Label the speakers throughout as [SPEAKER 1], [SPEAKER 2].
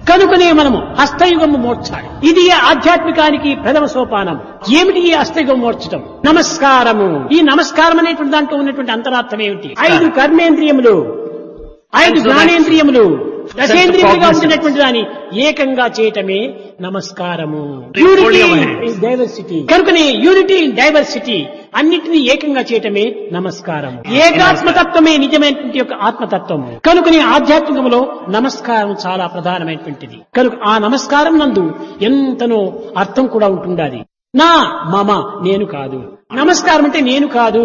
[SPEAKER 1] కనుకనే మనము హస్తయుగము మోర్చాలి ఇది ఆధ్యాత్మికానికి ప్రథమ సోపానం ఏమిటి ఈ హస్తయుగం మోర్చటం నమస్కారము ఈ నమస్కారం అనేటువంటి దాంట్లో ఉన్నటువంటి అంతరార్థం ఏమిటి ఐదు కర్మేంద్రియములు ఐదు జ్ఞానేంద్రియములు దశేంద్రియములుగా ఉంటున్నటువంటి దాన్ని ఏకంగా చేయటమే నమస్కారము యూనిటీ ఇన్ డైవర్సిటీ కనుకనే యూనిటీ ఇన్ డైవర్సిటీ అన్నిటినీ ఏకంగా చేయటమే నమస్కారం ఏకాత్మతత్వమే నిజమైనటువంటి యొక్క ఆత్మతత్వము కనుకనే ఆధ్యాత్మికములో నమస్కారం చాలా ప్రధానమైనటువంటిది కనుక ఆ నమస్కారం నందు ఎంతనో అర్థం కూడా ఉంటుండాలి నా మమ నేను కాదు నమస్కారం అంటే నేను కాదు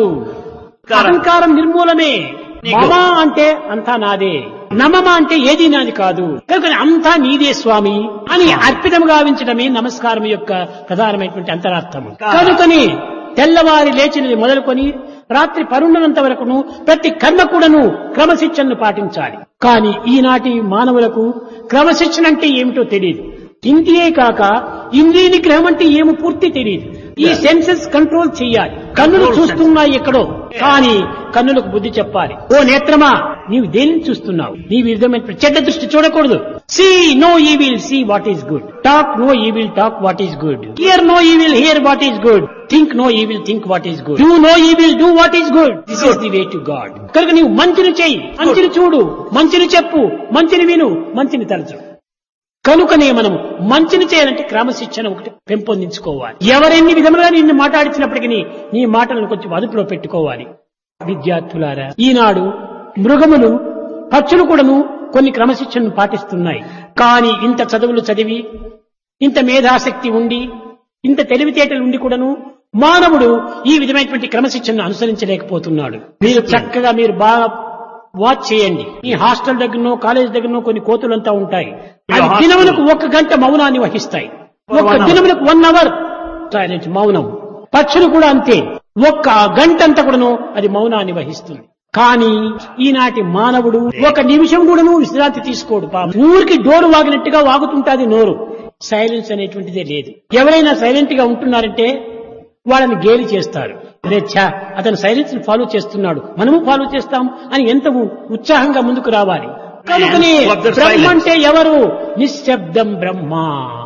[SPEAKER 1] అహంకారం నిర్మూలమే మమ అంటే అంతా నాదే నమమ అంటే ఏది నాది కాదు కనుక అంతా నీదే స్వామి అని అర్పితం గావించడమే నమస్కారం యొక్క ప్రధానమైనటువంటి అంతరార్థము కనుకని తెల్లవారి లేచినది మొదలుకొని రాత్రి పరుండనంత వరకును ప్రతి కర్మ కూడాను క్రమశిక్షణను పాటించాలి కానీ ఈనాటి మానవులకు క్రమశిక్షణ అంటే ఏమిటో తెలియదు ఇంటియే కాక ఇంద్రియ నిగ్రహం అంటే ఏమో పూర్తి తెలియదు ఈ సెన్సెస్ కంట్రోల్ చెయ్యాలి కన్నులు చూస్తున్నాయి ఎక్కడో కానీ కన్నులకు బుద్ధి చెప్పాలి ఓ నేత్రమా నీవు దేనిని చూస్తున్నావు నీ విధమైన చెడ్డ దృష్టి చూడకూడదు see no evil see what is good talk no evil talk what is good hear no evil hear what is good think no evil think what is good do no evil do what is good this is the way to God కనుక నీవు మంచిని చెయ్యి మంచిని చూడు మంచిని చెప్పు మంచిని విను మంచిని తలచు కనుకనే మనం మంచిని చేయాలంటే క్రమశిక్షణ ఒకటి పెంపొందించుకోవాలి ఎవరెన్ని విధములుగా నిన్ను మాట్లాడించినప్పటికీ నీ మాటలను కొంచెం అదుపులో పెట్టుకోవాలి విద్యార్థులారా ఈనాడు మృగములు పక్షులు కూడాను కొన్ని క్రమశిక్షణను పాటిస్తున్నాయి కానీ ఇంత చదువులు చదివి ఇంత మేధాశక్తి ఉండి ఇంత తెలివితేటలు ఉండి కూడాను మానవుడు ఈ విధమైనటువంటి క్రమశిక్షణను అనుసరించలేకపోతున్నాడు మీరు చక్కగా మీరు బాగా వాచ్ చేయండి ఈ హాస్టల్ దగ్గరనో కాలేజ్ దగ్గరనో కొన్ని కోతులంతా ఉంటాయి అవి దినములకు ఒక గంట మౌనాన్ని వహిస్తాయి ఒక దినములకు వన్ అవర్ సైలెన్స్ మౌనం పక్షులు కూడా అంతే ఒక్క గంట అంతా కూడాను అది మౌనాన్ని వహిస్తుంది కానీ ఈనాటి మానవుడు ఒక నిమిషం కూడాను విశ్రాంతి తీసుకోడు పాపం. ఊరికి డోరు వాగినట్టుగా వాగుతుంటాది నోరు సైలెన్స్ అనేటువంటిదే లేదు ఎవరైనా సైలెంట్ గా ఉంటున్నారంటే వాళ్ళని గేలి చేస్తారు అరే ఛా అతను సైలెన్స్ ఫాలో చేస్తున్నాడు మనము ఫాలో చేస్తాం అని ఎంత ఉ- ఉత్సాహంగా ముందుకు రావాలి కనుకనే
[SPEAKER 2] Of the
[SPEAKER 1] బ్రహ్మ
[SPEAKER 2] silence.
[SPEAKER 1] అంటే ఎవరు నిశ్శబ్దం Brahma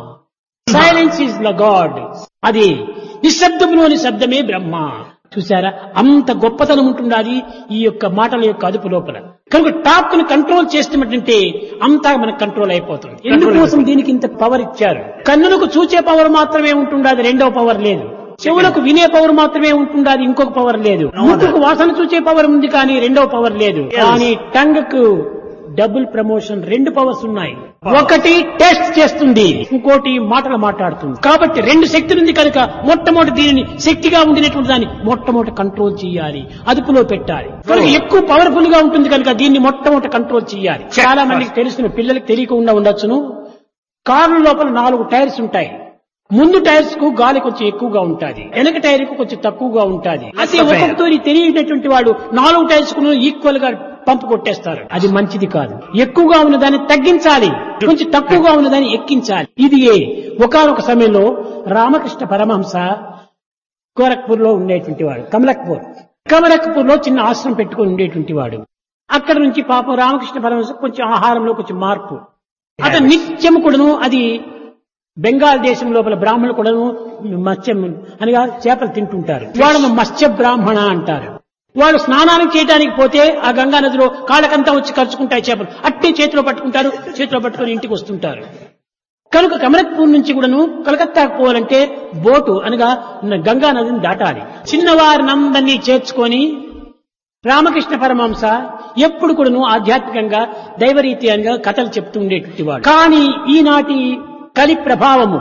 [SPEAKER 1] silence is the God అది నిశ్శబ్దంలోని శబ్దమే బ్రహ్మ చూసారా అంత గొప్పతనం ఉంటుండాలి ఈ యొక్క మాటల యొక్క అదుపు లోపల కనుక టాప్ ని కంట్రోల్ చేస్తున్నట్టంటే అంతా మనకు కంట్రోల్ అయిపోతుంది ఎందుకోసం దీనికి ఇంత పవర్ ఇచ్చారు కన్నులకు చూచే పవర్ మాత్రమే ఉంటుండాది రెండో పవర్ లేదు చెవులకు వినే పవర్ మాత్రమే ఉంటుండాది ఇంకొక పవర్ లేదు ముక్కుకు వాసన చూచే పవర్ ఉంది కానీ రెండో పవర్ లేదు కానీ టంగ్ కు డబుల్ ప్రమోషన్ రెండు పవర్స్ ఉన్నాయి ఒకటి టెస్ట్ చేస్తుంది ఇంకోటి మాటలు మాట్లాడుతుంది కాబట్టి రెండు శక్తులు ఉంది కనుక మొట్టమొదటి దీనిని శక్తిగా ఉండినటువంటి దాన్ని మొట్టమొదటి కంట్రోల్ చేయాలి అదుపులో పెట్టాలి కనుక ఎక్కువ పవర్ఫుల్ గా ఉంటుంది కనుక దీన్ని మొట్టమొదటి కంట్రోల్ చేయాలి చాలా మందికి తెలుసును పిల్లలకి తెలియకుండా ఉండొచ్చును కారు లోపల నాలుగు టైర్స్ ఉంటాయి ముందు టైర్స్ కు గాలి కొంచెం ఎక్కువగా ఉంటుంది వెనక టైర్ కు కొంచెం తక్కువగా ఉంటుంది అదే ఒక్కొక్కతో తెలియనటువంటి వాడు నాలుగు టైర్స్ కు ఈక్వల్ గా పంపు కొట్టేస్తారు అది మంచిది కాదు ఎక్కువగా ఉన్న దాన్ని తగ్గించాలి కొంచెం తక్కువగా ఉన్న దాన్ని ఎక్కించాలి ఇది ఒకనొక సమయంలో రామకృష్ణ పరమహంస గోరఖ్పూర్ లో ఉండేటువంటి వాడు కమలక్పూర్ కమలక్పూర్ లో చిన్న ఆశ్రమం పెట్టుకుని ఉండేటువంటి వాడు అక్కడ నుంచి పాపం రామకృష్ణ పరమహంస కొంచెం ఆహారంలో కొంచెం మార్పు అతను నిత్యం కూడాను అది బెంగాల్ దేశం లోపల బ్రాహ్మణులు కూడాను మత్స్యం అనగా చేపలు తింటుంటారు వాళ్ళను మత్స్య బ్రాహ్మణ అంటారు వాళ్ళు స్నానానికి చేయడానికి పోతే ఆ గంగా నదిలో కాళ్ళకంతా వచ్చి ఖర్చుకుంటాయి చేపలు అట్టే చేతిలో పట్టుకుంటారు చేతిలో పట్టుకొని ఇంటికి వస్తుంటారు కనుక కమలక్పూర్ నుంచి కూడాను కలకత్తాకు పోవాలంటే బోటు అనగా గంగా నదిని దాటాలి చిన్నవారినందరినీ చేర్చుకొని రామకృష్ణ పరమహంస ఎప్పుడు కూడాను ఆధ్యాత్మికంగా దైవరీత్యంగా కథలు చెప్తూ ఉండేటువంటి వాడు కానీ ఈనాటి కలి ప్రభావము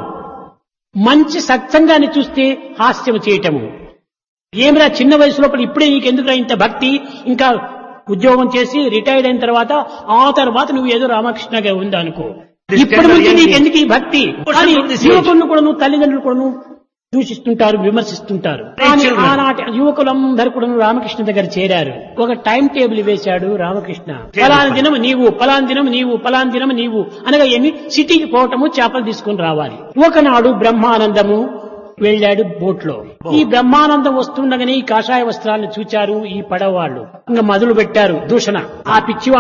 [SPEAKER 1] మంచి సత్సంగాన్ని చూస్తే హాస్యము చేయటము ఏమిరా చిన్న వయసు లోపల ఇప్పుడే నీకు ఎందుకురా ఇంత భక్తి ఇంకా ఉద్యోగం చేసి రిటైర్డ్ అయిన తర్వాత ఆ తర్వాత నువ్వు ఏదో రామకృష్ణగా ఉందా అనుకో
[SPEAKER 2] This
[SPEAKER 1] ఇప్పటి
[SPEAKER 2] tender
[SPEAKER 1] నుంచి
[SPEAKER 2] young
[SPEAKER 1] నీకు
[SPEAKER 2] age.
[SPEAKER 1] ఎందుకు ఈ భక్తి
[SPEAKER 2] Person
[SPEAKER 1] అని
[SPEAKER 2] from this age.
[SPEAKER 1] యువకులను కూడాను తల్లిదండ్రులు కూడాను దూషిస్తుంటారు విమర్శిస్తుంటారు కానీ
[SPEAKER 2] children.
[SPEAKER 1] ఆనాటి యువకులందరూ కూడా రామకృష్ణ దగ్గర చేరారు ఒక టైం టేబుల్ వేశాడు రామకృష్ణ పలానా దినం నీవు పలానా దినం నీవు పలానా దినం నీవు అనగా ఏమి సిటీకి పోవటము చేపలు తీసుకొని రావాలి ఒకనాడు బ్రహ్మానందము వెళ్ళాడు బోట్ లో ఈ బ్రహ్మానందం వస్తుండగానే ఈ కాషాయ వస్త్రాలను చూచారు ఈ పడవ వాళ్ళు ఇంకా మొదలు పెట్టారు దూషణ ఆ పిచ్చివాడు